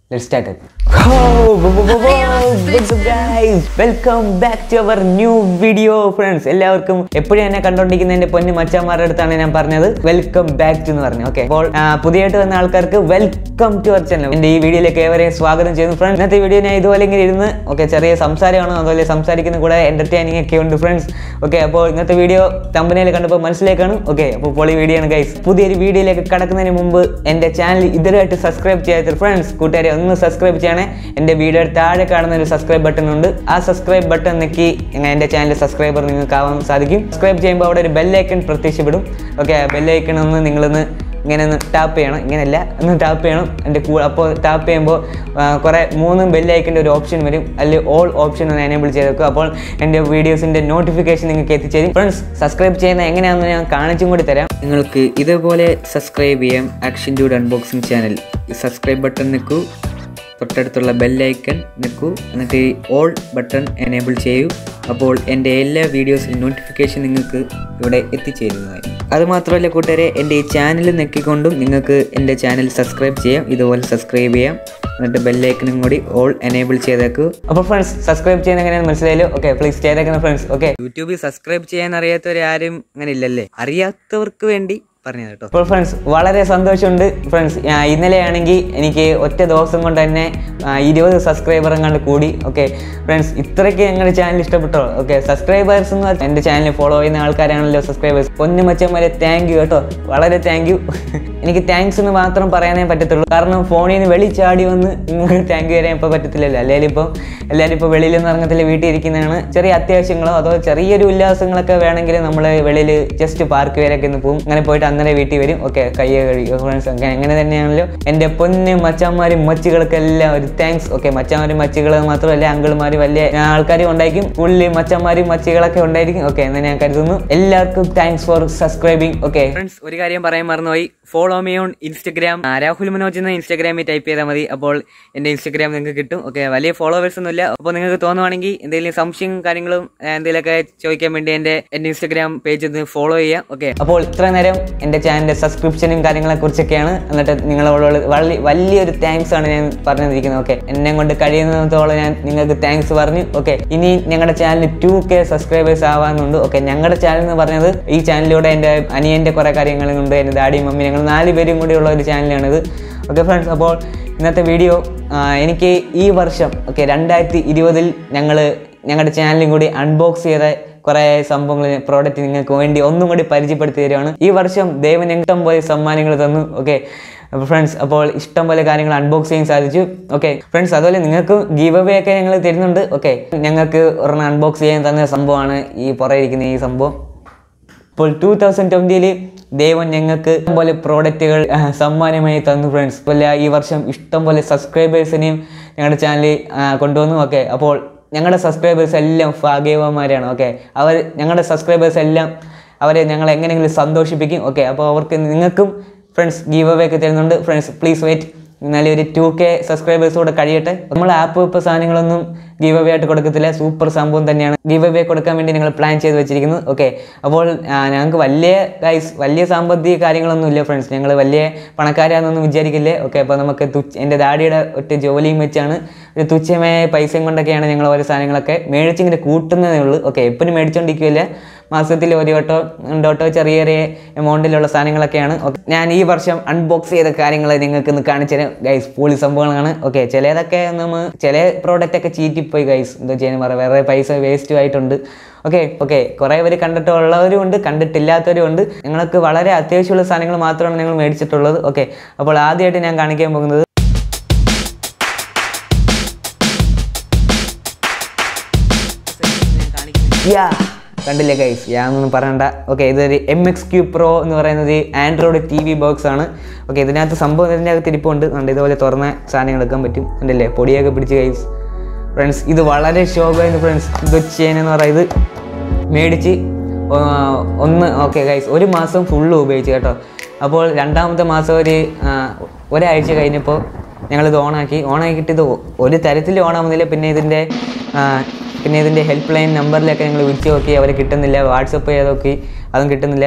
Let's start it. Welcome back to our new video friends എല്ലാവർക്കും എപ്പോഴും എന്നെ കണ്ടോണ്ടിരിക്കുന്ന എന്റെ പൊന്നു മച്ചന്മാരുടെ അടുത്താണ് ഞാൻ പറഞ്ഞത് വെൽക്കം ബാക്ക് ടു എന്ന് പറഞ്ഞു ഓക്കെ അപ്പോൾ ആ, പുതിയതായിട്ട് വന്ന ആൾക്കാർക്ക് വെൽക്കം ടു അവർ ചാനൽ എന്റെ ഈ വീഡിയോയിലേക്ക് ഏവരെയും സ്വാഗതം ചെയ്യുന്നു ഫ്രണ്ട്സ് ഇന്നത്തെ വീഡിയോ ഞാൻ ഇതുപോലെ ഇങ്ങനെ ഇരുന്ന് ഓക്കെ ചെറിയ സംസാരമാണ് അതുപോലെ സംസാരിക്കുന്ന കൂടെ എന്റർടൈനിങ് ഒക്കെ ഉണ്ട് ഫ്രണ്ട്സ് ഓക്കെ അപ്പോൾ ഇന്നത്തെ വീഡിയോ തമ്പനയിൽ കണ്ടപ്പോൾ മനസ്സിലേക്കാണ് ഓക്കെ അപ്പോൾ പൊളി വീഡിയോ ആണ് ഗൈസ് പുതിയൊരു വീഡിയോയിലേക്ക് കടക്കുന്നതിന് മുമ്പ് എൻ്റെ ചാനൽ ഇതുവരെയായിട്ട് സബ്സ്ക്രൈബ് ചെയ്യാത്ത ഫ്രണ്ട്സ് കൂട്ടുകാരെ ഒന്ന് സബ്സ്ക്രൈബ് ചെയ്യണേ എൻ്റെ വീഡിയോയുടെ താഴെ കാണുന്ന ഒരു സബ്സ്ക്രൈബ് ബട്ടൺ ഉണ്ട് ആ സബ്സ്ക്രൈബ് ബട്ടൺ നെക്കി ഇങ്ങനെ എൻ്റെ ചാനൽ സബ്സ്ക്രൈബർ നിങ്ങൾക്ക് ആവാൻ സാധിക്കും സബ്സ്ക്രൈബ് ചെയ്യുമ്പോൾ അവിടെ ഒരു ബെല്ലൈക്കൺ പ്രത്യക്ഷപ്പെടും ഓക്കെ ആ ബെല്ലൈക്കൺ ഒന്ന് നിങ്ങളൊന്ന് ഇങ്ങനെ ഒന്ന് ടാപ്പ് ചെയ്യണം ഇങ്ങനെയല്ല ഒന്ന് ടാപ്പ് ചെയ്യണം എൻ്റെ കൂ അപ്പോൾ ടാപ്പ് ചെയ്യുമ്പോൾ കുറേ മൂന്ന് ബെല്ലൈക്കൻ്റെ ഒരു ഓപ്ഷൻ വരും അതിൽ ഓൾ ഓപ്ഷൻ ഒന്ന് എനേബിൾ ചെയ്തേക്കും അപ്പോൾ എൻ്റെ വീഡിയോസിൻ്റെ നോട്ടിഫിക്കേഷൻ നിങ്ങൾക്ക് എത്തിച്ചേരും ഫ്രണ്ട്സ് സബ്സ്ക്രൈബ് ചെയ്യുന്ന എങ്ങനെയാണെന്ന് ഞാൻ കാണിച്ചും കൂടി തരാം നിങ്ങൾക്ക് ഇതേപോലെ സബ്സ്ക്രൈബ് ചെയ്യാം action dude unboxing channel subscribe button നിൽക്കൂ തൊട്ടടുത്തുള്ള ബെല്ലൈക്കൺ നിൽക്കൂ എന്നിട്ട് ഈ ഓൾ ബട്ടൺ എനേബിൾ ചെയ്യൂ അപ്പോൾ എൻ്റെ എല്ലാ വീഡിയോസിൻ്റെ നോട്ടിഫിക്കേഷൻ നിങ്ങൾക്ക് ഇവിടെ എത്തിച്ചേരുന്നതായി അതുമാത്രമല്ല കൂട്ടുകാരെ എൻ്റെ ഈ ചാനൽ ഞെക്കിക്കൊണ്ടും നിങ്ങൾക്ക് എൻ്റെ ചാനൽ സബ്സ്ക്രൈബ് ചെയ്യാം ഇതുപോലെ സബ്സ്ക്രൈബ് ചെയ്യാം എന്നിട്ട് ബെല്ലൈക്കനും കൂടി ഓൾ എനേബിൾ ചെയ്തേക്കൂ അപ്പോൾ ഫ്രണ്ട്സ് സബ്സ്ക്രൈബ് ചെയ്യുന്ന എങ്ങനെയാണെന്ന് മനസ്സിലായല്ലോ ഓക്കെ പ്ലീസ് ചെയ്തേക്കുന്ന ഫ്രണ്ട്സ് ഓക്കെ യൂട്യൂബിൽ സബ്സ്ക്രൈബ് ചെയ്യാൻ അറിയാത്തവർ ആരും അങ്ങനെ ഇല്ലല്ലേ അറിയാത്തവർക്ക് വേണ്ടി പറഞ്ഞത് കേട്ടോ അപ്പോൾ ഫ്രണ്ട്സ് വളരെ സന്തോഷമുണ്ട് ഫ്രണ്ട്സ് ഇന്നലെയാണെങ്കിൽ എനിക്ക് ഒറ്റ ദിവസം കൊണ്ട് തന്നെ ആ, ഇരുപത് സബ്സ്ക്രൈബർ എങ്ങാണ്ട് കൂടി ഓക്കെ ഫ്രണ്ട്സ് ഇത്രയ്ക്ക് ഞങ്ങളുടെ ചാനൽ ഇഷ്ടപ്പെട്ടോ ഓക്കെ സബ്സ്ക്രൈബേഴ്സ് എന്ന് പറഞ്ഞാൽ എൻ്റെ ചാനൽ ഫോളോ ചെയ്യുന്ന ആൾക്കാരാണല്ലോ സബ്സ്ക്രൈബേഴ്സ് പൊന്നു മച്ചന്മാരെ താങ്ക് യു കേട്ടോ വളരെ താങ്ക് യു എനിക്ക് താങ്ക്സ് എന്ന് മാത്രം പറയാനേ പറ്റത്തുള്ളൂ കാരണം ഫോണിൽ നിന്ന് വെളി ചാടി വന്ന് നിങ്ങൾക്ക് താങ്ക് യു പറയാൻ ഇപ്പോൾ പറ്റത്തില്ലല്ലോ അല്ലെങ്കിൽ ഇപ്പോൾ എല്ലാവരും ഇപ്പോൾ വെളിയിലൊന്നും ഇറങ്ങത്തില്ല വീട്ടിൽ ഇരിക്കുന്നതാണ് ചെറിയ അത്യാവശ്യങ്ങളോ അതോ ചെറിയൊരു ഉല്ലാസങ്ങളൊക്കെ വേണമെങ്കിൽ നമ്മൾ വെളിയിൽ ജസ്റ്റ് പാർക്ക് വരെയൊക്കെ ഒന്ന് പോകും അങ്ങനെ പോയിട്ട് അന്നേരം വീട്ടിൽ വരും ഓക്കെ കയ്യെ കഴിയും ഫ്രണ്ട്സ് അങ്ങനെ അങ്ങനെ തന്നെയാണല്ലോ എൻ്റെ പൊന്ന് മച്ചാന്മാരും മച്ചുകൾക്കെല്ലാം ഒരു താങ്ക്സ് ഓക്കെ മച്ചാന്മാരും മച്ചുകൾ മാത്രമല്ല അങ്കിൾമാർ വലിയ ആൾക്കാരും ഉണ്ടായിരിക്കും ഉള്ളിൽ മച്ചന്മാരും മച്ചുകളൊക്കെ ഉണ്ടായിരിക്കും ഓക്കെ എന്ന് ഞാൻ കരുതുന്നു എല്ലാവർക്കും thanks for subscribing okay friends ഒരു കാര്യം പറയാൻ മറന്നുപോയി follow me on Instagram Rahul Manoj എന്ന ഇൻസ്റ്റഗ്രാമിൽ ടൈപ്പ് ചെയ്താൽ മതി അപ്പോൾ എൻ്റെ ഇൻസ്റ്റഗ്രാം നിങ്ങൾക്ക് കിട്ടും ഓക്കെ വലിയ ഫോളോവേഴ്സ് ഒന്നുമില്ല അപ്പോൾ നിങ്ങൾക്ക് തോന്നുവാണെങ്കിൽ എന്തെങ്കിലും സംശയം കാര്യങ്ങളും ആ, എന്തെങ്കിലുമൊക്കെ ചോദിക്കാൻ വേണ്ടി എൻ്റെ എൻ്റെ ഇൻസ്റ്റഗ്രാം പേജ് ഒന്ന് ഫോളോ ചെയ്യാം ഓക്കെ അപ്പോൾ ഇത്ര നേരം എൻ്റെ ചാനലിൻ്റെ സബ്സ്ക്രിപ്ഷനും കാര്യങ്ങളെ കുറിച്ചൊക്കെയാണ് എന്നിട്ട് നിങ്ങളോട് വലിയ വലിയൊരു താങ്ക്സ് ആണ് ഞാൻ പറഞ്ഞിരിക്കുന്നത് ഓക്കെ എന്നെ കൊണ്ട് കഴിയുന്നിടത്തോളം ഞാൻ നിങ്ങൾക്ക് താങ്ക്സ് പറഞ്ഞു ഓക്കെ ഇനി ഞങ്ങളുടെ ചാനൽ ടു കെ സബ്സ്ക്രൈബേഴ്സ് ആവാനുണ്ട് ഓക്കെ ഞങ്ങളുടെ ചാനൽ എന്ന് പറഞ്ഞത് ഈ ചാനലിലൂടെ എൻ്റെ അനിയൻ്റെ കുറേ കാര്യങ്ങളുണ്ട് എൻ്റെ ഡാഡിയും മമ്മി ഞങ്ങൾ നാല് പേരും കൂടി ഉള്ള ഒരു ചാനലാണിത് ഓക്കെ ഫ്രണ്ട്സ് അപ്പോൾ ഇന്നത്തെ വീഡിയോ എനിക്ക് ഈ വർഷം ഓക്കെ രണ്ടായിരത്തി ഇരുപതിൽ ഞങ്ങൾ ഞങ്ങളുടെ ചാനലും കൂടി അൺബോക്സ് ചെയ്ത കുറേ സംഭവങ്ങൾ പ്രോഡക്റ്റ് നിങ്ങൾക്ക് വേണ്ടി ഒന്നും കൂടി പരിചയപ്പെടുത്തി തരുവാണ് ഈ വർഷം ദൈവം ഇഷ്ടം പോലെ സമ്മാനങ്ങൾ തന്നു ഓക്കെ അപ്പോൾ ഫ്രണ്ട്സ് അപ്പോൾ ഇഷ്ടം പോലെ കാര്യങ്ങൾ അൺബോക്സ് ചെയ്യാൻ സാധിച്ചു ഓക്കെ ഫ്രണ്ട്സ് അതുപോലെ നിങ്ങൾക്ക് ഗീവ് അവേ ഒക്കെ ഞങ്ങൾ തരുന്നുണ്ട് ഓക്കെ ഞങ്ങൾക്ക് ഒരെണ്ണം അൺബോക്സ് ചെയ്യാൻ തന്ന സംഭവമാണ് ഈ പുറയിരിക്കുന്ന ഈ സംഭവം ഇപ്പോൾ ടൂ തൗസൻഡ് ട്വൻറ്റിയിൽ ദൈവം ഞങ്ങൾക്ക് ഇഷ്ടംപോലെ പ്രോഡക്റ്റുകൾ സമ്മാനമായി തന്നു ഫ്രണ്ട്സ് അതുപോലെ ഈ വർഷം ഇഷ്ടംപോലെ സബ്സ്ക്രൈബേഴ്സിനെയും ഞങ്ങളുടെ ചാനലിൽ കൊണ്ടുവന്നു ഓക്കെ അപ്പോൾ ഞങ്ങളുടെ സബ്സ്ക്രൈബേഴ്സ് എല്ലാം ഭാഗ്യവാന്മാരാണ് ഓക്കെ അവർ ഞങ്ങളുടെ സബ്സ്ക്രൈബേഴ്സ് എല്ലാം അവരെ ഞങ്ങൾ എങ്ങനെയെങ്കിലും സന്തോഷിപ്പിക്കും ഓക്കെ അപ്പോൾ അവർക്ക് നിങ്ങൾക്കും ഫ്രണ്ട്സ് ഗീവ് അവേ ഒക്കെ തരുന്നുണ്ട് ഫ്രണ്ട്സ് പ്ലീസ് വെയിറ്റ് എന്നാലും ഒരു ടു കെ സബ്സ്ക്രൈബേഴ്സ് കൂടെ കഴിയട്ടെ നമ്മൾ ആപ്പ് ഇപ്പോൾ സാധനങ്ങളൊന്നും ഗീവ് അവേ ആയിട്ട് കൊടുക്കത്തില്ല സൂപ്പർ സംഭവം തന്നെയാണ് ഗീവ് അവേ കൊടുക്കാൻ വേണ്ടി ഞങ്ങൾ പ്ലാൻ ചെയ്ത് വെച്ചിരിക്കുന്നത് ഓക്കെ അപ്പോൾ ആ, ഞങ്ങൾക്ക് വലിയ ഗൈസ് വലിയ സാമ്പത്തിക കാര്യങ്ങളൊന്നും ഇല്ല ഫ്രണ്ട്സ് ഞങ്ങൾ വലിയ പണക്കാരാണെന്നൊന്നും വിചാരിക്കില്ലേ ഓക്കെ അപ്പോൾ നമുക്ക് തുച്ഛ എൻ്റെ ഡാഡിയുടെ ഒറ്റ ജോലിയും വെച്ചാണ് ഒരു തുച്ഛമായ പൈസയും കൊണ്ടൊക്കെയാണ് ഞങ്ങൾ ഓരോ സാധനങ്ങളൊക്കെ മേടിച്ചിങ്ങനെ കൂട്ടുന്നതേ ഉള്ളൂ ഓക്കെ എപ്പോഴും മേടിച്ചുകൊണ്ടിരിക്കില്ല മാസത്തിൽ ഒരു വട്ടോ രണ്ടോട്ടോ ചെറിയ ചെറിയ എമൗണ്ടിലുള്ള സാധനങ്ങളൊക്കെയാണ് ഓക്കെ ഞാൻ ഈ വർഷം അൺബോക്സ് ചെയ്ത കാര്യങ്ങൾ നിങ്ങൾക്ക് ഒന്ന് കാണിച്ചു തരാം ഗൈസ് പോളി സംഭവങ്ങളാണ് ഓക്കെ ചിലതൊക്കെ നമ്മൾ ചില പ്രോഡക്റ്റ് ഒക്കെ ചീറ്റിപ്പോയി ഗൈസ് എന്താ ചെയ്യാൻ പറയാം വേറെ പൈസ വേസ്റ്റ് ആയിട്ടുണ്ട് ഓക്കെ ഓക്കെ കുറേ പേര് കണ്ടിട്ടുള്ളവരും ഉണ്ട് കണ്ടിട്ടില്ലാത്തവരും ഉണ്ട് ഞങ്ങൾക്ക് വളരെ അത്യാവശ്യമുള്ള സാധനങ്ങൾ മാത്രമാണ് ഞങ്ങൾ മേടിച്ചിട്ടുള്ളത് ഓക്കെ അപ്പോൾ ആദ്യമായിട്ട് ഞാൻ കാണിക്കാൻ പോകുന്നത് യാ കണ്ടില്ലേ ഗൈസ് യാന്നൊന്നും പറയണ്ട ഓക്കെ ഇതൊരു എം എക്സ് ക്യൂ പ്രോ എന്ന് പറയുന്നത് ആൻഡ്രോയിഡ് ടി വി ബോക്സ് ആണ് ഓക്കെ ഇതിനകത്ത് സംഭവം ഇതിൻ്റെ അകത്ത് ഇരിപ്പുണ്ട് കണ്ട് ഇതുപോലെ തുറന്ന സാധനങ്ങൾ എടുക്കാൻ പറ്റും കണ്ടില്ലേ പൊടിയൊക്കെ പിടിച്ച് ഗൈസ് ഫ്രണ്ട്സ് ഇത് വളരെ ശോഭമായിരുന്നു ഫ്രണ്ട്സ് ഇത് ചെയ്യാനെന്ന് പറയുന്നത് മേടിച്ച് ആ, ഒന്ന് ഓക്കെ ഗൈസ് ഒരു മാസം ഫുള്ള് ഉപയോഗിച്ച് കേട്ടോ അപ്പോൾ രണ്ടാമത്തെ മാസം ഒരു ആ, ഒരാഴ്ച കഴിഞ്ഞപ്പോൾ ഞങ്ങളിത് ഓണാക്കി ഓണാക്കിയിട്ട് ഇത് ഒരു തരത്തിൽ ഓണാവുന്നില്ല പിന്നെ ഇതിൻ്റെ ആ, പിന്നെ ഇതിൻ്റെ ഹെൽപ്പ് ലൈൻ നമ്പറിലൊക്കെ ഞങ്ങൾ വിളിച്ച് നോക്കി അവരെ കിട്ടുന്നില്ല വാട്സപ്പ് ചെയ്ത് നോക്കി അതും കിട്ടുന്നില്ല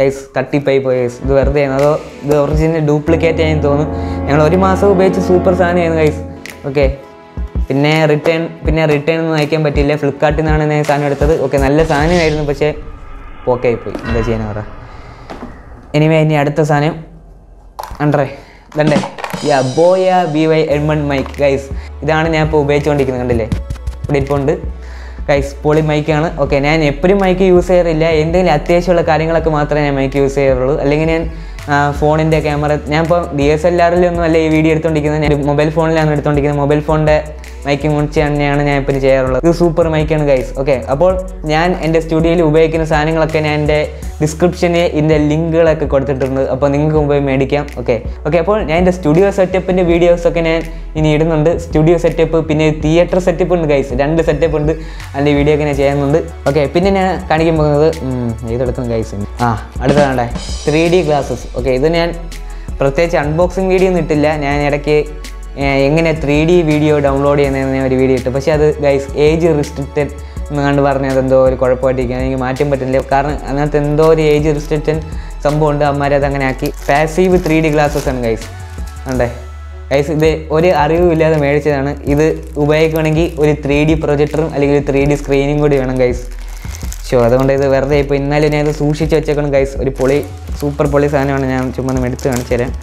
ഗൈസ് തട്ടിപ്പായി പോയി ഗൈസ് ഇത് വെറുതെ ആണ് അതോ ഇത് ഒറിജിനൽ ഡ്യൂപ്ലിക്കേറ്റ് ആയെന്ന് തോന്നുന്നു ഞങ്ങൾ ഒരു മാസം ഉപയോഗിച്ച് സൂപ്പർ സാധനമായിരുന്നു ഗൈസ് ഓക്കെ പിന്നെ റിട്ടേൺ പിന്നെ റിട്ടേൺ ഒന്നും അയക്കാൻ പറ്റില്ല ഫ്ലിപ്കാർട്ടിൽ നിന്നാണ് ഞാൻ ഈ സാധനം എടുത്തത് ഓക്കെ നല്ല സാധനമായിരുന്നു പക്ഷേ പോക്കായി പോയി എന്താ ചെയ്യാൻ പറ എനിവേ ഇനി അടുത്ത സാധനം അണ്ടറേ ഇതണ്ടേ യാ ബോയ ബി വൈ എഡ്മൺ മൈക്ക് ഗൈസ് ഇതാണ് ഞാൻ ഇപ്പോൾ ഉപയോഗിച്ചുകൊണ്ടിരിക്കുന്നത് കണ്ടില്ലേ ഇവിടെ ഇപ്പോൾ ഉണ്ട് ഗൈസ് പൊളി മൈക്കാണ് ഓക്കെ ഞാൻ എപ്പോഴും മൈക്ക് യൂസ് ചെയ്യാറില്ല എന്തെങ്കിലും അത്യാവശ്യമുള്ള കാര്യങ്ങളൊക്കെ മാത്രമേ ഞാൻ മൈക്ക് യൂസ് ചെയ്യാറുള്ളൂ അല്ലെങ്കിൽ ഞാൻ ഫോണിൻ്റെ ക്യാമറ ഞാൻ ഇപ്പോൾ ഡി എസ് എൽ ആറിലൊന്നും അല്ല ഈ വീഡിയോ എടുത്തുകൊണ്ടിരിക്കുന്നത് ഞാൻ മൊബൈൽ ഫോണിലാണ് എടുത്തുകൊണ്ടിരിക്കുന്നത് മൊബൈൽ ഫോണിൻ്റെ മൈക്ക് മുറിച്ച് തന്നെയാണ് ഞാൻ ഇപ്പോൾ ചെയ്യാറുള്ളത് ഇത് സൂപ്പർ മൈക്കാണ് ഗൈസ് ഓക്കെ അപ്പോൾ ഞാൻ എൻ്റെ സ്റ്റുഡിയോയിൽ ഉപയോഗിക്കുന്ന സാധനങ്ങളൊക്കെ ഞാൻ എൻ്റെ ഡിസ്ക്രിപ്ഷനിൽ ഇതിൻ്റെ ലിങ്കുകളൊക്കെ കൊടുത്തിട്ടുണ്ട് അപ്പോൾ നിങ്ങൾക്ക് പോയി മേടിക്കാം ഓക്കെ ഓക്കെ അപ്പോൾ ഞാൻ എൻ്റെ സ്റ്റുഡിയോ സെറ്റപ്പിൻ്റെ വീഡിയോസൊക്കെ ഞാൻ ഇനി ഇടുന്നുണ്ട് സ്റ്റുഡിയോ സെറ്റപ്പ് പിന്നെ തിയേറ്റർ സെറ്റപ്പ് ഉണ്ട് ഗൈസ് രണ്ട് സെറ്റപ്പ് ഉണ്ട് അതിൻ്റെ വീഡിയോ ഒക്കെ ഞാൻ ചെയ്യുന്നുണ്ട് ഓക്കെ പിന്നെ ഞാൻ കാണിക്കാൻ പോകുന്നത് ഉം, ഇതെടുക്കണം ഗൈസ് ആ അടുത്തതാണ്ടേ ത്രീ ഡി ഗ്ലാസ്സസ് ഓക്കെ ഇത് ഞാൻ പ്രത്യേകിച്ച് അൺബോക്സിങ് വീഡിയോ ഒന്നും ഇട്ടില്ല ഞാൻ ഇടയ്ക്ക് ഏർ എങ്ങനെ ത്രീ ഡി വീഡിയോ ഡൗൺലോഡ് ചെയ്യുന്നതെന്ന് ഞാൻ ഒരു വീഡിയോ ഇട്ടു പക്ഷേ അത് ഗൈസ് ഏജ് റിസ്ട്രിക്റ്റഡ് എന്ന് കണ്ട് പറഞ്ഞ് അതെന്തോ ഒരു കുഴപ്പമായിട്ടിരിക്കുകയാണ് എനിക്ക് മാറ്റാൻ പറ്റില്ല കാരണം അതിനകത്ത് എന്തോ ഒരു ഏജ് റിസ്ട്രിക്റ്റൻ സംഭവം ഉണ്ട് അമ്മമാരെ അത് അങ്ങനെ ആക്കി പാസീവ് ത്രീ ഡി ഗ്ലാസ്സസ് ആണ് ഗൈസ് ഉണ്ടേ ഗൈസ് ഇത് ഒരു അറിവും ഇല്ലാതെ മേടിച്ചതാണ് ഇത് ഉപയോഗിക്കുകയാണെങ്കിൽ ഒരു ത്രീ ഡി പ്രൊജക്ടറും അല്ലെങ്കിൽ ഒരു ത്രീ ഡി സ്ക്രീനും കൂടി വേണം ഗൈസ് ഷോ അതുകൊണ്ട് ഇത് വെറുതെ ഇപ്പോൾ ഇന്നലെ ഞാൻ ഇത് സൂക്ഷിച്ച് വെച്ചേക്കണം ഗൈസ് ഒരു പൊളി സൂപ്പർ പൊളി സാധനമാണ് ഞാൻ ചുമ്മാ ഒന്ന് എടുത്ത് കാണിച്ചു തരാം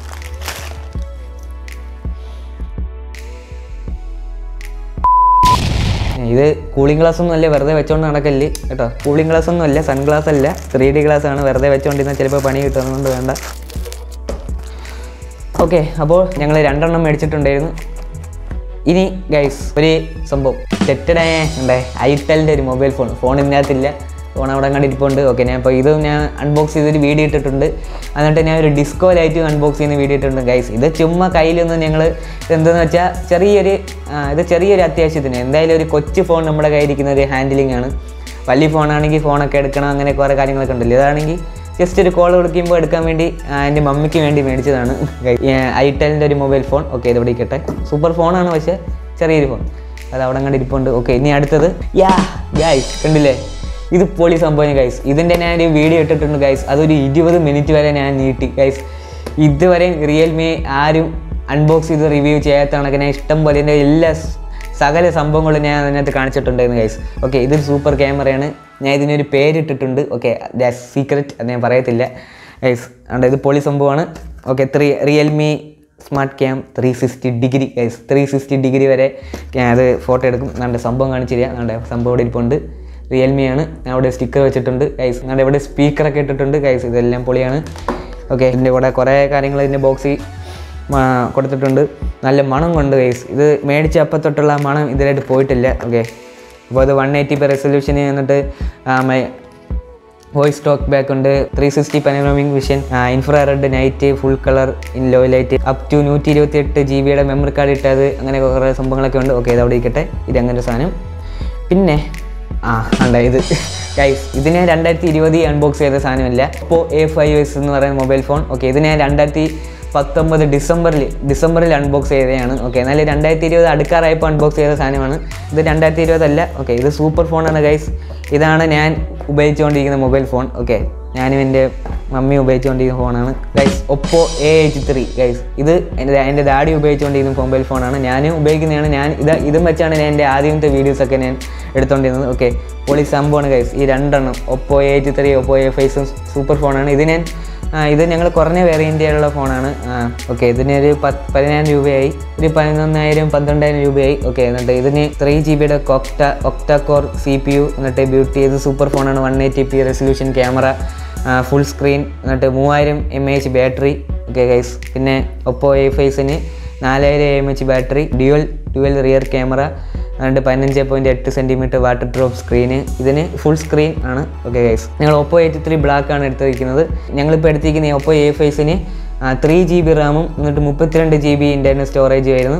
ഇത് കൂളിംഗ് ഗ്ലാസ് ഒന്നും അല്ല വെറുതെ വെച്ചോണ്ട് നടക്കല്ലേ കേട്ടോ കൂളിംഗ് ഗ്ലാസ് ഒന്നും അല്ല സൺഗ്ലാസ് അല്ല ത്രീ ഡി ഗ്ലാസ് ആണ് വെറുതെ വെച്ചോണ്ടിരുന്നാൽ ചിലപ്പോൾ പണി കിട്ടുന്നതുകൊണ്ട് വേണ്ട ഓക്കെ അപ്പോൾ ഞങ്ങൾ രണ്ടെണ്ണം മേടിച്ചിട്ടുണ്ടായിരുന്നു ഇനി ഗൈസ് ഒരു സംഭവം തെറ്റഡായ ഉണ്ടേ ഐറ്റലിൻ്റെ ഒരു മൊബൈൽ ഫോൺ ഫോൺ ഇതിനകത്തില്ല ഫോൺ അവിടെ കണ്ട് ഇരിപ്പുണ്ട് ഓക്കെ ഞാൻ അപ്പോൾ ഇത് ഞാൻ അൺബോക്സ് ചെയ്തൊരു വീഡിയോ ഇട്ടിട്ടുണ്ട് എന്നിട്ട് ഞാൻ ഒരു ഡിസ്കോ ലൈറ്റ് അൺബോക്സ് ചെയ്യുന്ന വീഡിയോ ഇട്ടിട്ടുണ്ട് ഗൈസ് ഇത് ചുമ്മാ കയ്യിലൊന്ന് ഞങ്ങൾ എന്തെന്ന് വെച്ചാൽ ചെറിയൊരു ആ, ഇത് ചെറിയൊരു അത്യാവശ്യത്തിന് എന്തായാലും ഒരു കൊച്ചു ഫോൺ നമ്മുടെ കയ്യിരിക്കുന്ന ഒരു ഹാൻഡിലിംഗ് ആണ് വലിയ ഫോണാണെങ്കിൽ ഫോണൊക്കെ എടുക്കണം അങ്ങനെ കുറേ കാര്യങ്ങളൊക്കെ ഉണ്ടല്ലോ ഇതാണെങ്കിൽ ജസ്റ്റ് ഒരു കോൾ കൊടുക്കുമ്പോൾ എടുക്കാൻ വേണ്ടി ആ, എൻ്റെ മമ്മിക്ക് വേണ്ടി മേടിച്ചതാണ് ഐറ്റലിൻ്റെ ഒരു മൊബൈൽ ഫോൺ ഓക്കെ ഇത് ഇവിടെ ഇരിക്കട്ടെ സൂപ്പർ ഫോണാണ് പക്ഷേ ചെറിയൊരു ഫോൺ അത് അവിടെ കണ്ട് ഇരിപ്പുണ്ട് ഓക്കെ ഇനി അടുത്തത് യാ ഗൈസ് കണ്ടില്ലേ ഇത് പൊളി സംഭവം ഗൈസ് ഇതിൻ്റെ ഞാൻ ഒരു വീഡിയോ ഇട്ടിട്ടുണ്ട് ഗൈസ് അതൊരു ഇരുപത് മിനിറ്റ് വരെ ഞാൻ നീട്ടി ഗൈസ് ഇതുവരെ റിയൽമി ആരും അൺബോക്സ് ചെയ്ത് റിവ്യൂ ചെയ്യാത്ത കണക്ക് ഞാൻ ഇഷ്ടം പോലെ എൻ്റെ എല്ലാ സ് സകല സംഭവങ്ങളും ഞാൻ അതിനകത്ത് കാണിച്ചിട്ടുണ്ടായിരുന്നു ഗൈസ് ഓക്കെ ഇതൊരു സൂപ്പർ ക്യാമറയാണ് ഞാൻ ഇതിനൊരു പേരിട്ടിട്ടുണ്ട് ഓക്കെ ദാറ്റ് സീക്രറ്റ് അത് ഞാൻ പറയത്തില്ല ഗൈസ് അതുകൊണ്ട് ഇത് പൊളി സംഭവമാണ് okay three Realme smart cam three sixty degree guys three sixty degree വരെ ഞാൻ അത് ഫോട്ടോ എടുക്കും നമ്മുടെ സംഭവം കാണിച്ചില്ല നമ്മുടെ സംഭവം ഇവിടെ ഇരിപ്പുണ്ട് റിയൽമി ആണ് ഞാൻ അവിടെ സ്റ്റിക്കർ വെച്ചിട്ടുണ്ട് ഗൈസ് നമ്മുടെ ഇവിടെ സ്പീക്കറൊക്കെ ഇട്ടിട്ടുണ്ട് ഗൈസ് ഇതെല്ലാം പൊളിയാണ് ഓക്കെ ഇതിൻ്റെ കൂടെ കുറേ കാര്യങ്ങൾ ഇതിൻ്റെ ബോക്സിൽ കൊടുത്തിട്ടുണ്ട് നല്ല മണം കൊണ്ട് ഗൈസ് ഇത് മേടിച്ച അപ്പം തൊട്ടുള്ള ആ മണം ഇതിലായിട്ട് പോയിട്ടില്ല ഓക്കെ അപ്പോൾ അത് വൺ എയ്റ്റി പി റെസൊല്യൂഷന് എന്നിട്ട് വോയിസ് ടോക്ക് ബാക്ക് ഉണ്ട് three sixty panoramic vision infrared night full colour in low light up to നൂറ്റി ഇരുപത്തി എട്ട് ജി ബിയുടെ മെമ്മറി കാർഡ് ഇട്ടത് അങ്ങനെ കുറേ സംഭവങ്ങളൊക്കെ ഉണ്ട് ഓക്കെ ഇത് അവിടെ ഇരിക്കട്ടെ ഇത് അങ്ങനെ ഒരു സാധനം പിന്നെ ആ ഉണ്ട് ഇത് ഗൈസ് ഇത് ഞാൻ രണ്ടായിരത്തി ഇരുപത് അൺബോക്സ് ചെയ്ത സാധനമല്ല ഇപ്പോൾ എ ഫൈവ് എസ് എന്ന് പറയുന്ന മൊബൈൽ ഫോൺ ഓക്കെ ഇത് ഞാൻ രണ്ടായിരത്തി പത്തൊമ്പത് ഡിസംബറിൽ ഡിസംബറിൽ അൺബോക്സ് ചെയ്തതാണ് ഓക്കെ എന്നാൽ രണ്ടായിരത്തി ഇരുപത് അടുക്കാറായപ്പോൾ അൺബോക്സ് ചെയ്ത സാധനമാണ് ഇത് രണ്ടായിരത്തി ഇരുപതല്ല ഓക്കെ ഇത് സൂപ്പർ ഫോണാണ് ഗൈസ് ഇതാണ് ഞാൻ ഉപയോഗിച്ചുകൊണ്ടിരിക്കുന്ന മൊബൈൽ ഫോൺ ഓക്കെ ഞാനും എൻ്റെ മമ്മി ഉപയോഗിച്ചുകൊണ്ടിരിക്കുന്ന ഫോണാണ് guys Oppo A H three guys ഇത് എൻ്റെ എൻ്റെ ഡാഡി ഉപയോഗിച്ചുകൊണ്ടിരിക്കുന്ന മൊബൈൽ ഫോണാണ് ഞാനും ഉപയോഗിക്കുന്നതാണ് ഞാൻ ഇത് ഇതും വെച്ചാണ് ഞാൻ എൻ്റെ ആദ്യത്തെ വീഡിയോസൊക്കെ ഞാൻ എടുത്തുകൊണ്ടിരുന്നത് ഓക്കെ പൊളി സംഭവമാണ് ഗൈസ് ഈ രണ്ടെണ്ണം Oppo A H three Oppo A five super ഫോണാണ് ഇത് ഞാൻ ആ, ഇത് ഞങ്ങൾ കുറഞ്ഞ വേരിയൻ്റുള്ള ഫോണാണ് ഓക്കെ ഇതിന് ഒരു പത്ത് പതിനായിരം രൂപയായി ഒരു പതിനൊന്നായിരം പന്ത്രണ്ടായിരം രൂപയായി ഓക്കെ എന്നിട്ട് ഇതിന് ത്രീ ജി ബിയുടെ octa octa core C P U എന്നിട്ട് ബ്യൂട്ടി ഇത് സൂപ്പർ ഫോണാണ് one eighty P resolution camera full screen എന്നിട്ട് മൂവായിരം M A H battery okay guys പിന്നെ ഒപ്പോ എ ഫൈസിന് നാലായിരം M H battery dual dual rear camera അതുകൊണ്ട് പതിനഞ്ച് പോയിൻറ്റ് എട്ട് സെൻറ്റിമീറ്റർ വാട്ടർ ഡ്രോപ്പ് സ്ക്രീന് ഇതിന് ഫുൾ സ്ക്രീൻ ആണ് ഓക്കെ ഗൈസ് ഞങ്ങൾ ഒപ്പോ എയ്റ്റി ത്രീ ബ്ലാക്ക് ആണ് എടുത്തിരിക്കുന്നത് ഞങ്ങളിപ്പോൾ എടുത്തിരിക്കുന്ന ഈ ഒപ്പോ എ ഫൈസിന് ത്രീ ജി ബി റാമും എന്നിട്ട് മുപ്പത്തിരണ്ട് ജി ബി ഇൻറ്റർണൽ സ്റ്റോറേജ് ആയിരുന്നു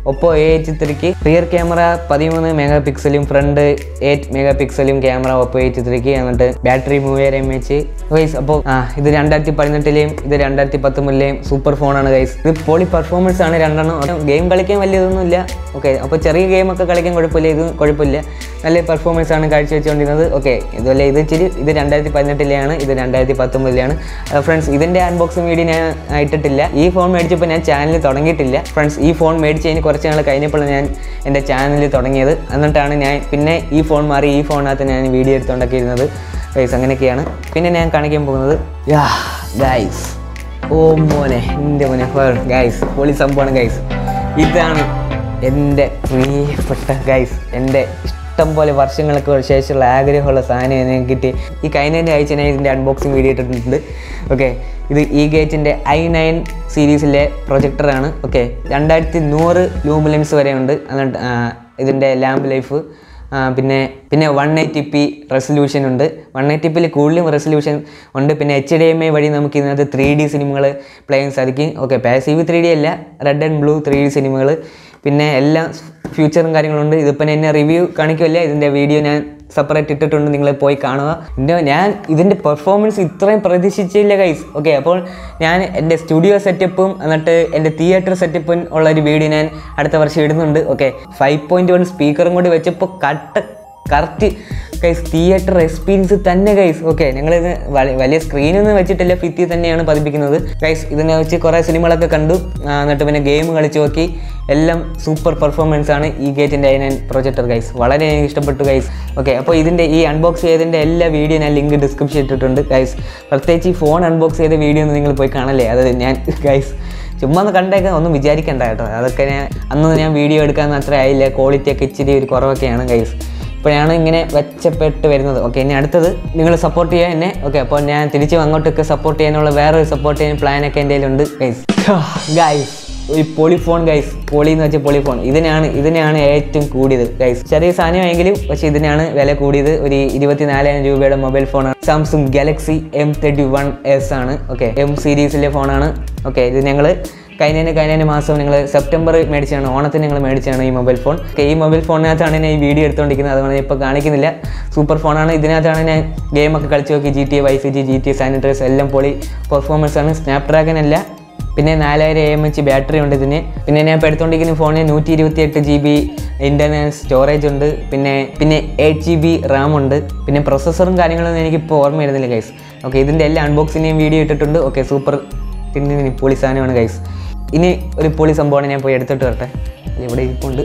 ഒപ്പോ എ എച്ച് ത്രീക്ക് റിയർ ക്യാമറ പതിമൂന്ന് മെഗാ പിക്സലും ഫ്രണ്ട് എയ്റ്റ് മെഗാ പിക്സലും ക്യാമറ ഒപ്പോ എച്ച് ത്രീക്ക് എന്നിട്ട് ബാറ്ററി മൂവായിരം എം എച്ച് ഗൈസ് അപ്പോൾ ആ ഇത് രണ്ടായിരത്തി പതിനെട്ടിലെയും ഇത് രണ്ടായിരത്തി പത്തൊമ്പതിലെയും സൂപ്പർ ഫോണാണ് ഗൈസ് ഇത് പോളി പെർഫോമൻസ് ആണ് രണ്ടെണ്ണം ഗെയിം കളിക്കാൻ വലിയതൊന്നുമില്ല ഓക്കെ അപ്പോൾ ചെറിയ ഗെയിമൊക്കെ കളിക്കാൻ കുഴപ്പമില്ല ഇത് കുഴപ്പമില്ല നല്ല പെർഫോമൻസ് ആണ് കാഴ്ചവെച്ചുകൊണ്ടിരുന്നത് ഓക്കെ ഇതുപോലെ ഇത് ഇച്ചിരി ഇത് രണ്ടായിരത്തി പതിനെട്ടിലെയാണ് ഇത് രണ്ടായിരത്തി പത്തൊമ്പതിലാണ് ഫ്രണ്ട്സ് ഇതിൻ്റെ അൺബോക്സിങ് വീഡിയോ ഞാൻ ഇട്ടിട്ടില്ല ഈ ഫോൺ മേടിച്ചപ്പോൾ ഞാൻ ചാനൽ തുടങ്ങിയിട്ടില്ല ഫ്രണ്ട്സ് ഈ ഫോൺ മേടിച്ചതിന് കുറച്ച് നാൾ കഴിഞ്ഞപ്പോഴാണ് ഞാൻ എൻ്റെ ചാനൽ തുടങ്ങിയത് എന്നിട്ടാണ് ഞാൻ പിന്നെ ഈ ഫോൺ മാറി ഈ ഫോണിനകത്ത് ഞാൻ വീഡിയോ എടുത്തുകൊണ്ടൊക്കെ ഇരുന്നത് ഗൈസ് അങ്ങനെയൊക്കെയാണ് പിന്നെ ഞാൻ കാണിക്കാൻ പോകുന്നത് യാ ഗൈസ് ഓ മോനെ എൻ്റെ മോനെ ഗൈസ് പൊളി സംഭവമാണ് ഗൈസ് ഇതാണ് എൻ്റെ പ്രിയപ്പെട്ട ഗൈസ് എൻ്റെ ഇഷ്ടം പോലെ വർഷങ്ങൾക്ക് ശേഷമുള്ള ആഗ്രഹമുള്ള സാധനം എനിക്ക് കിട്ടി ഈ കഴിഞ്ഞതിൻ്റെ ആഴ്ച ഞാൻ ഇതിൻ്റെ അൺബോക്സിങ് വീഡിയോ ഇട്ടിട്ടുണ്ട് ഓക്കെ ഇത് ഈ ഗേറ്റിൻ്റെ ഐ നയൻ സീരീസിലെ പ്രൊജക്ടറാണ് ഓക്കെ രണ്ടായിരത്തി നൂറ് ലൂമിലൻസ് വരെ ഉണ്ട് എന്നിട്ട് ആ, ഇതിൻ്റെ ലാമ്പ് ലൈഫ് ആ, പിന്നെ പിന്നെ വൺ എയ്റ്റി പി റെസൊല്യൂഷൻ ഉണ്ട് വൺ എയ്റ്റി പിയിൽ കൂടുതലും റെസൊല്യൂഷൻ ഉണ്ട് പിന്നെ എച്ച് ഡി എം ഐ വഴി നമുക്ക് ഇതിനകത്ത് ത്രീ ഡി സിനിമകൾ പ്ലേ ചെയ്യാൻ സാധിക്കും ഓക്കെ പാസീവ് ത്രീ ഡി അല്ല red and blue three D സിനിമകൾ പിന്നെ എല്ലാം ഫ്യൂച്ചറും കാര്യങ്ങളുണ്ട് ഇതിപ്പോൾ എന്നെ റിവ്യൂ കാണിക്കുമല്ല ഇതിൻ്റെ വീഡിയോ ഞാൻ സെപ്പറേറ്റ് ഇട്ടിട്ടുണ്ട് നിങ്ങൾ പോയി കാണുക എൻ്റെ ഞാൻ ഇതിൻ്റെ പെർഫോമൻസ് ഇത്രയും പ്രതീക്ഷിച്ചില്ല ഗൈസ് ഓക്കെ അപ്പോൾ ഞാൻ എൻ്റെ സ്റ്റുഡിയോ സെറ്റപ്പും എന്നിട്ട് എൻ്റെ തിയേറ്റർ സെറ്റപ്പും ഉള്ള ഒരു വീഡിയോ ഞാൻ അടുത്ത വർഷം ഇടുന്നുണ്ട് ഓക്കെ ഫൈവ് പോയിൻറ്റ് വൺ സ്പീക്കറും കൂടി വെച്ചപ്പോൾ കട്ട കറക്റ്റ് ഗൈസ് തിയേറ്റർ എക്സ്പീരിയൻസ് തന്നെ ഗൈസ് ഓക്കെ ഞങ്ങളിത് വലി- വലിയ സ്ക്രീനൊന്നും വെച്ചിട്ടില്ല ഭിത്തി തന്നെയാണ് പതിപ്പിക്കുന്നത് ഗൈസ് ഇതിനെ വെച്ച് കുറേ സിനിമകളൊക്കെ കണ്ടു ആ, എന്നിട്ട് പിന്നെ ഗെയിം കളിച്ച് നോക്കി എല്ലാം സൂപ്പർ പെർഫോമൻസ് ആണ് ഈ ഗേറ്റിൻ്റെ അതിന് പ്രൊജക്ടർ ഗൈസ് വളരെ എനിക്ക് ഇഷ്ടപ്പെട്ടു ഗൈസ് ഓക്കെ അപ്പോൾ ഇതിൻ്റെ ഈ അൺബോക്സ് ചെയ്തതിൻ്റെ എല്ലാ വീഡിയോ ഞാൻ ലിങ്ക് ഡിസ്ക്രിപ്ഷൻ ഇട്ടിട്ടുണ്ട് ഗൈസ് പ്രത്യേകിച്ച് ഈ ഫോൺ അൺബോക്സ് ചെയ്ത വീഡിയോ ഒന്നും നിങ്ങൾ പോയി കാണല്ലേ അത് ഞാൻ ഗൈസ് ചുമ്മാ ഒന്ന് കണ്ടേക്കാൻ ഒന്നും വിചാരിക്കണ്ട കേട്ടോ അതൊക്കെ ഞാൻ അന്ന് ഞാൻ വീഡിയോ എടുക്കാൻ അത്ര ആയില്ല ക്വാളിറ്റി ഒക്കെ ഇച്ചിരി ഒരു കുറവൊക്കെയാണ് ഗൈസ് ഇപ്പോഴാണ് ഇങ്ങനെ വെച്ചപ്പെട്ട് വരുന്നത് ഓക്കെ ഇനി അടുത്തത് നിങ്ങൾ സപ്പോർട്ട് ചെയ്യാൻ എന്നെ ഓക്കെ അപ്പോൾ ഞാൻ തിരിച്ചും അങ്ങോട്ടൊക്കെ സപ്പോർട്ട് ചെയ്യാനുള്ള വേറൊരു സപ്പോർട്ട് ചെയ്യാൻ പ്ലാനൊക്കെ എൻ്റെ കയ്യിലുണ്ട് ഗൈസ് ഗൈസ് ഒരു പൊളിഫോൺ ഗൈസ് പൊളി എന്ന് വെച്ചാൽ പൊളിഫോൺ ഇതിനാണ് ഇതിനാണ് ഏറ്റവും കൂടിയത് ഗൈസ് ചെറിയ സാധനമെങ്കിലും പക്ഷേ ഇതിനാണ് വില കൂടിയത് ഒരു ഇരുപത്തിനാലായിരം രൂപയുടെ മൊബൈൽ ഫോണാണ് Samsung Galaxy M thirty one S ആണ് ഓക്കെ എം സീരീസിലെ ഫോണാണ് ഓക്കെ ഇത് ഞങ്ങൾ കഴിഞ്ഞതിന് കഴിഞ്ഞതിന് മാസം നിങ്ങൾ സെപ്റ്റംബർ മേടിച്ചാണ് ഓണത്തിന് നിങ്ങൾ മേടിച്ചാണ് ഈ മൊബൈൽ ഫോൺ ഓക്കെ ഈ മൊബൈൽ ഫോണിനകത്താണ് ഞാൻ ഈ വീഡിയോ എടുത്തുകൊണ്ടിരിക്കുന്നത് അതുകൊണ്ട് ഞാൻ ഇപ്പോൾ കാണിക്കുന്നില്ല സൂപ്പർ ഫോണാണ് ഇതിനകത്താണ് ഞാൻ ഗെയിമൊക്കെ കളിച്ച് നോക്കി G T A Y C G G T സാനിറ്റൈസ് എല്ലാം പൊളി പെർഫോമൻസ് ആണ് സ്നാപ്ഡ്രാഗൺ അല്ല പിന്നെ നാലായിരം എം എച്ച് ബാറ്ററി ഉണ്ട് ഇതിന് പിന്നെ ഞാൻ ഇപ്പോൾ എടുത്തുകൊണ്ടിരിക്കുന്ന ഫോണിന് നൂറ്റി ഇരുപത്തി എട്ട് ജി ബി ഇൻ്റർണൽ സ്റ്റോറേജ് ഉണ്ട് പിന്നെ പിന്നെ എയ്റ്റ് ജി ബി റാം ഉണ്ട് പിന്നെ പ്രൊസസ്സറും കാര്യങ്ങളൊന്നും എനിക്കിപ്പോൾ ഓർമ്മ വരുന്നില്ല ഗൈസ് ഓക്കെ ഇതിൻ്റെ എല്ലാ അൺബോക്സിൻ്റെയും വീഡിയോ ഇട്ടിട്ടുണ്ട് ഓക്കെ സൂപ്പർ പിന്നെ പൊളി സാധനമാണ് ഗൈസ് ഇനി ഒരു പൊളി സംഭവമാണ് ഞാൻ പോയി എടുത്തിട്ട് വരട്ടെ ഇവിടെ ഇരിപ്പുണ്ട്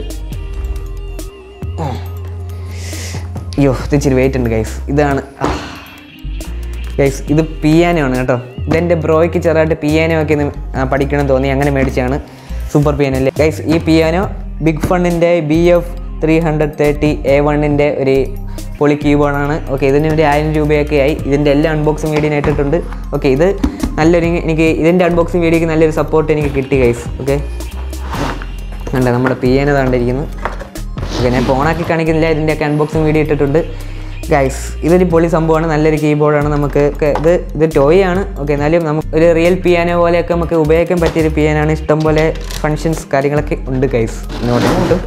അയ്യോ ഇത് ഇച്ചിരി വെയിറ്റ് ഉണ്ട് ഗൈസ് ഇതാണ് ഗൈസ് ഇത് പിയാനോ ആണ് കേട്ടോ ഇതെൻ്റെ ബ്രോയ്ക്ക് ചെറുതായിട്ട് പിയാനോ ഒക്കെ ഒന്ന് ആ, പഠിക്കണം തോന്നി അങ്ങനെ മേടിച്ചാണ് സൂപ്പർ പിയാനോ അല്ലേ ഗൈസ് ഈ പിയാനോ ബിഗ് ഫണ്ടിൻ്റെ B F three hundred thirty A വണ്ണിൻ്റെ ഒരു പൊളി കീബോർഡാണ് ഓക്കെ ഇതിന് ഒരു ആയിരം രൂപയൊക്കെ ആയി ഇതിൻ്റെ എല്ലാ അൺബോക്സിങ് വീഡിയോ ഞാൻ ഇട്ടിട്ടുണ്ട് ഓക്കെ ഇത് നല്ലൊരു എനിക്ക് ഇതിൻ്റെ അൺബോക്സിങ് വീഡിയോക്ക് നല്ലൊരു സപ്പോർട്ട് എനിക്ക് കിട്ടി ഗൈസ് ഓക്കെ ഉണ്ട് നമ്മുടെ പിയാനോ താണ്ടിരിക്കുന്നു ഓക്കെ ഞാൻ ഇപ്പോൾ ഓണാക്കി കാണിക്കുന്നില്ല ഇതിൻ്റെയൊക്കെ അൺബോക്സിങ് വീഡിയോ ഇട്ടിട്ടുണ്ട് ഗൈസ് ഇതൊരു പൊളി സംഭവമാണ് നല്ലൊരു കീബോർഡാണ് നമുക്ക് ഒക്കെ ഇത് ഇത് ടോയ് ആണ് ഓക്കെ എന്നാലും നമുക്ക് ഒരു റിയൽ പിയാനോ പോലെയൊക്കെ നമുക്ക് ഉപയോഗിക്കാൻ പറ്റിയൊരു പിയാനാണ് ഇഷ്ടം പോലെ ഫങ്ഷൻസ് കാര്യങ്ങളൊക്കെ ഉണ്ട് ഗൈസ് ഇങ്ങോട്ടും ഉണ്ട്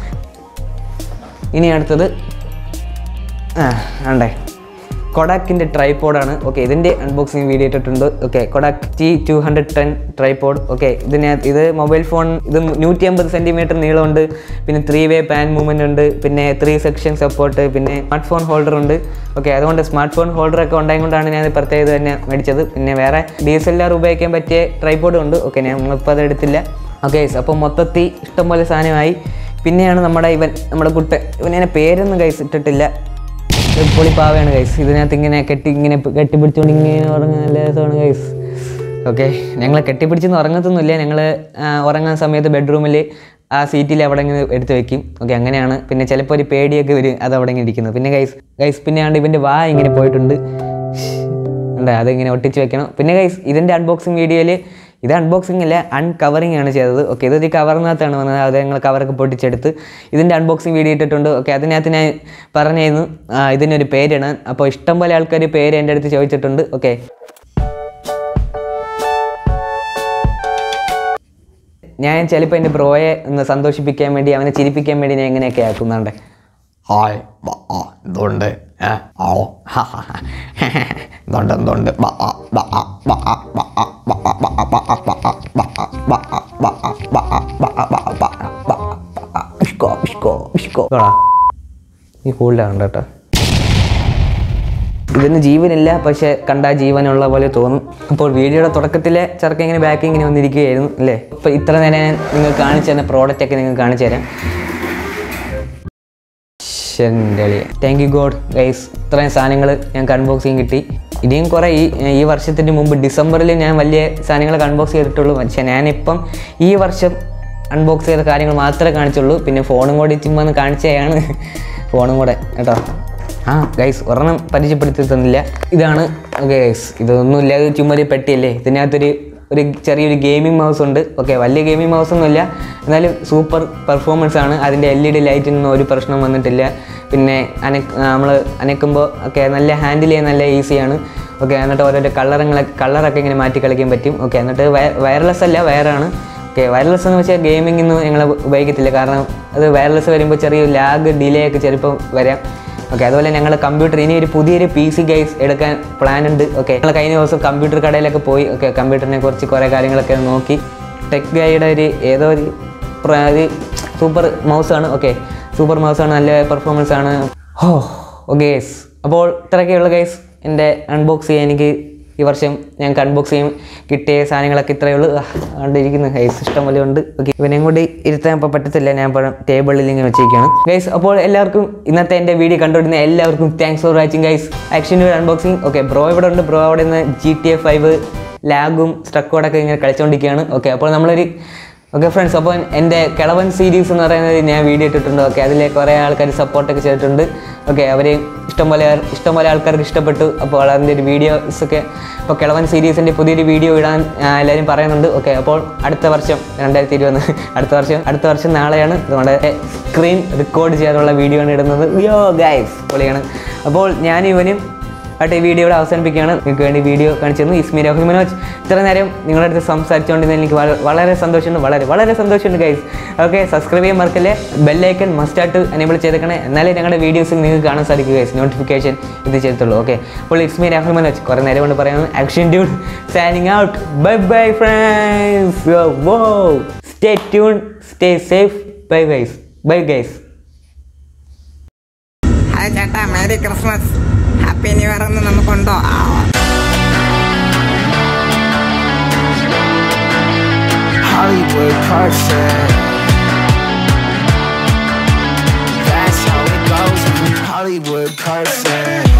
ഇനി അടുത്തത് ആ ആണ്ടേ കൊഡാക്കിൻ്റെ ട്രൈപോഡാണ് ഓക്കെ ഇതിൻ്റെ അൺബോക്സിങ് വീഡിയോ ഇട്ടിട്ടുണ്ട് okay Kodak T two hundred ten tripod okay ഇതിനകത്ത് ഇത് മൊബൈൽ ഫോൺ ഇത് നൂറ്റി അമ്പത് സെൻറ്റിമീറ്റർ നീളമുണ്ട് പിന്നെ ത്രീ വേ പാൻ മൂവ്മെൻ്റ് ഉണ്ട് പിന്നെ ത്രീ സെക്ഷൻ സപ്പോർട്ട് പിന്നെ സ്മാർട്ട് ഫോൺ ഹോൾഡർ ഉണ്ട് ഓക്കെ അതുകൊണ്ട് സ്മാർട്ട് ഫോൺ ഹോൾഡറൊക്കെ ഉണ്ടായതുകൊണ്ടാണ് ഞാൻ പ്രത്യേകത തന്നെ മേടിച്ചത് പിന്നെ വേറെ ഡി എസ് എൽ ആർ ഉപയോഗിക്കാൻ പറ്റിയ ട്രൈപോഡും ഉണ്ട് ഓക്കെ ഞാൻ നമ്മളിപ്പോൾ അത് എടുത്തില്ല ഓക്കെ അപ്പോൾ മൊത്തത്തിൽ ഇഷ്ടംപോലെ സാധനമായി പിന്നെയാണ് നമ്മുടെ ഇവൻ നമ്മുടെ കുട്ടൻ ഇവനെ പേരൊന്നും കൈസ് ഇട്ടിട്ടില്ല ഇത് പൊളിപ്പാവയാണ് ഗൈസ് ഇതിനകത്ത് ഇങ്ങനെ കെട്ടി ഇങ്ങനെ പ് കെട്ടിപ്പിടിച്ചുകൊണ്ട് ഇങ്ങനെ ഉറങ്ങാൻ നല്ല രസമാണ് ഗൈസ് ഓക്കെ ഞങ്ങൾ കെട്ടിപ്പിടിച്ചൊന്നും ഉറങ്ങത്തൊന്നുമില്ല ഞങ്ങൾ ഉറങ്ങാൻ സമയത്ത് ബെഡ്റൂമിൽ ആ സീറ്റിൽ അവിടെ ഇങ്ങനെ എടുത്ത് വെക്കും ഓക്കെ അങ്ങനെയാണ് പിന്നെ ചിലപ്പോൾ ഒരു പേടിയൊക്കെ വരും അത് അവിടെ ഇങ്ങനെ ഇരിക്കുന്നത് പിന്നെ ഗൈസ് ഗൈസ് പിന്നെ ആണ്ട് ഇവൻ്റെ വാ ഇങ്ങനെ പോയിട്ടുണ്ട് ഉണ്ട് അതിങ്ങനെ ഒട്ടിച്ച് വെക്കണം പിന്നെ ഗൈസ് ഇതിൻ്റെ അൺബോക്സിങ് വീഡിയോയിൽ ഇത് അൺബോക്സിങ് അല്ല അൺകവറിങ് ആണ് ചെയ്തത് ഓക്കെ ഇതൊരു കവറിനകത്താണ് വന്നത് അത് ഞങ്ങൾ കവറൊക്കെ പൊട്ടിച്ചെടുത്ത് ഇതിൻ്റെ അൺബോക്സിങ് വീഡിയോ ഇട്ടിട്ടുണ്ട് ഓക്കെ അതിനകത്ത് ഞാൻ പറഞ്ഞിരുന്നു ആ, ഇതിനൊരു പേരിടാൻ അപ്പോൾ ഇഷ്ടം പോലെ ആൾക്കാർ പേര് എൻ്റെ അടുത്ത് ചോദിച്ചിട്ടുണ്ട് ഓക്കെ ഞാൻ ചിലപ്പോൾ എൻ്റെ ബ്രോയെ ഒന്ന് സന്തോഷിപ്പിക്കാൻ വേണ്ടി അവനെ ചിരിപ്പിക്കാൻ വേണ്ടി ഞാൻ എങ്ങനെയൊക്കെ ആക്കുന്നുണ്ട് ഹായ് ബ ആ എന്തുണ്ട് ഏ ആ ഹ ഹ ഹ. എന്തുണ്ട് എന്തുണ്ട് ബ ആ ബ ആ ബ ആ ബ ആ ബ ആ ബ ആ ബ ആ ബ ആ ബ ആ ബ ആ ബ ആ ബ ആ ബ ആ ബ ആ ബ ആ ബ ആ ബ ആ ഇഷ്കോ ഇഷ്കോ ഇഷ്കോ കേട്ടോ നീ കൂടുതലാണ് കേട്ടോ ഇതിന് ജീവനില്ല പക്ഷെ കണ്ടാ ജീവനുള്ള പോലെ തോന്നും അപ്പോൾ വീഡിയോയുടെ തുടക്കത്തിലെ ചെറുക്ക ഇങ്ങനെ ബാക്കി ഇങ്ങനെ വന്നിരിക്കുകയായിരുന്നു അല്ലേ അപ്പോൾ ഇത്ര നേരം ഞാൻ നിങ്ങൾ കാണിച്ചു തന്ന പ്രോഡക്റ്റ് ഒക്കെ നിങ്ങൾ കാണിച്ചു തരാം താങ്ക് യു ഗോഡ് ഗൈസ് ഇത്രയും സാധനങ്ങൾ ഞങ്ങൾക്ക് അൺബോക്സിങ് കിട്ടി ഇനിയും കുറേ ഈ ഈ വർഷത്തിന് മുമ്പ് ഡിസംബറിൽ ഞാൻ വലിയ സാധനങ്ങൾ അൺബോക്സ് ചെയ്തിട്ടുള്ളൂ പക്ഷേ ഞാനിപ്പം ഈ വർഷം അൺബോക്സ് ചെയ്ത കാര്യങ്ങൾ മാത്രമേ കാണിച്ചുള്ളൂ പിന്നെ ഫോണും കൂടി ചുമ്മാ ഒന്ന് കാണിച്ചതാണ് ഫോണും കൂടെ കേട്ടോ ആ ഗൈസ് ഒരെണ്ണം പരിചയപ്പെടുത്തി തന്നില്ല ഇതാണ് ഓക്കെ ഗൈസ് ഇതൊന്നുമില്ല ഇത് ചുമ്മാ ഒരു പെട്ടിയല്ലേ ഇതിനകത്തൊരു ഒരു ചെറിയൊരു ഗെയിമിംഗ് മൗസ് ഉണ്ട് ഓക്കെ വലിയ ഗെയിമിംഗ് മൗസ് ഒന്നുമില്ല എന്നാലും സൂപ്പർ പെർഫോമൻസ് ആണ് അതിൻ്റെ എൽ ഇ ഡി ലൈറ്റിനൊന്നും ഒരു പ്രശ്നം വന്നിട്ടില്ല പിന്നെ അന നമ്മൾ അനക്കുമ്പോൾ ഒക്കെ നല്ല ഹാൻഡിൽ ചെയ്യാൻ നല്ല ഈസിയാണ് ഓക്കെ എന്നിട്ട് ഓരോരോ കളറുകളൊക്കെ കളറൊക്കെ ഇങ്ങനെ മാറ്റി കളിക്കാൻ പറ്റും ഓക്കെ എന്നിട്ട് വയർലെസ് അല്ല വയറാണ് ഓക്കെ വയർലെസ് എന്ന് വെച്ചാൽ ഗെയിമിംഗ് ഞങ്ങൾ ഉപയോഗിക്കത്തില്ല കാരണം അത് വയർലെസ് വരുമ്പോൾ ചെറിയ ലാഗ് ഡിലേ ഒക്കെ ചിലപ്പോൾ വരാം ഓക്കെ അതുപോലെ ഞങ്ങൾ കമ്പ്യൂട്ടർ ഇനി ഒരു പുതിയൊരു പി സി ഗൈസ് എടുക്കാൻ പ്ലാൻ ഉണ്ട് ഓക്കെ ഞങ്ങൾ കഴിഞ്ഞ ദിവസം കമ്പ്യൂട്ടർ കടയിലൊക്കെ പോയി ഓക്കെ കമ്പ്യൂട്ടറിനെ കുറിച്ച് കുറേ കാര്യങ്ങളൊക്കെ നോക്കി ടെക് ഗൈയുടെ ഒരു ഏതോ ഒരു പ്ര- ഒരു സൂപ്പർ മൗസാണ് ഓക്കെ സൂപ്പർ മൗസാണ് നല്ല പെർഫോമൻസ് ആണ് ഓ ഓക്കെ ഗൈസ് അപ്പോൾ ഇത്രയൊക്കെയുള്ള ഗൈസ് എൻ്റെ അൺബോക്സ് ചെയ്യാൻ എനിക്ക് ഈ വർഷം ഞങ്ങൾക്ക് അൺബോക്സ് ചെയ്യാൻ കിട്ടിയ സാധനങ്ങളൊക്കെ ഇത്രയേ ഉള്ളൂ അതുകൊണ്ട് ഇരിക്കുന്നു ഗൈസ് ഇഷ്ടം പോലെ ഉണ്ട് ഓക്കെ ഇവനെയും കൂടി ഇരുത്താൻ ഇപ്പോൾ പറ്റത്തില്ല ഞാൻ ഇപ്പോൾ ടേബിളിൽ ഇങ്ങനെ വെച്ചിരിക്കുകയാണ് ഗൈസ് അപ്പോൾ എല്ലാവർക്കും ഇന്നത്തെ എൻ്റെ വീഡിയോ കണ്ടുകൊണ്ടിരുന്ന എല്ലാവർക്കും thanks for watching guys action unboxing okay bro ഇവിടെ ഉണ്ട് ബ്രോ അവിടെ നിന്ന് ജി ടി എ ഫൈവ് ലാഗും സ്ട്രക്കോടൊക്കെ ഇങ്ങനെ കളിച്ചുകൊണ്ടിരിക്കുകയാണ് ഓക്കെ അപ്പോൾ നമ്മളൊരു ഓക്കെ ഫ്രണ്ട്സ് അപ്പോൾ എൻ്റെ കിളവൻ സീരീസ് എന്ന് പറയുന്നത് ഞാൻ വീഡിയോ ഇട്ടിട്ടുണ്ട് ഓക്കെ അതിൽ കുറേ ആൾക്കാർ സപ്പോർട്ടൊക്കെ ചെയ്തിട്ടുണ്ട് ഓക്കെ അവർ ഇഷ്ടംപോലെ ഇഷ്ടംപോലെ ആൾക്കാർക്ക് ഇഷ്ടപ്പെട്ടു അപ്പോൾ അതിൻ്റെ ഒരു വീഡിയോസ് ഒക്കെ ഇപ്പോൾ കിളവൻ സീരീസിൻ്റെ പുതിയൊരു വീഡിയോ ഇടാൻ ആ, എല്ലാവരും പറയുന്നുണ്ട് ഓക്കെ അപ്പോൾ അടുത്ത വർഷം രണ്ടായിരത്തി ഇരുപത് അടുത്ത വർഷം അടുത്ത വർഷം നാളെയാണ് നമ്മുടെ സ്ക്രീൻ റെക്കോർഡ് ചെയ്യാനുള്ള വീഡിയോ ആണ് ഇടുന്നത് യോ ഗൈസ് പൊളിയാണ് അപ്പോൾ ഞാൻ ഇവനും ആയിട്ട് ഈ വീഡിയോ ഇവിടെ അവസാനിപ്പിക്കുകയാണ് നിങ്ങൾക്ക് വേണ്ടി വീഡിയോ കാണിച്ചു തന്നു ഇസ്മി രാഹുൽ മനോജ് ഇത്ര നേരം നിങ്ങളുടെ അടുത്ത് സംസാരിച്ചുകൊണ്ടിരുന്നതിൽ എനിക്ക് വള- വളരെ സന്തോഷമുണ്ട് വളരെ വളരെ സന്തോഷമുണ്ട് ഗൈസ് ഓക്കെ സബ്സ്ക്രൈബ് ചെയ്യാൻ മറക്കല്ലേ ബെല്ലൈക്കൺ മസ്റ്റായിട്ട് എനേബിൾ ചെയ്തേക്കണേ എന്നാലേ ഞങ്ങളുടെ വീഡിയോസ് നിങ്ങൾക്ക് കാണാൻ സാധിക്കും ഗൈസ് നോട്ടിഫിക്കേഷൻ ഇത് ചെയ്തിട്ടുള്ളൂ ഓക്കെ അപ്പോൾ ഇസ്മി രാഹുൽ മനോജ് കുറേ നേരം കൊണ്ട് പറയുന്നത് action dude signing out bye bye friends വോ stay tune stay safe bye guys bye guys hi ചേട്ടാ merry Christmas happy new year എന്ന് നമുക്കുണ്ടോ ആ. Hollywood person. That's how it goes. Hollywood person.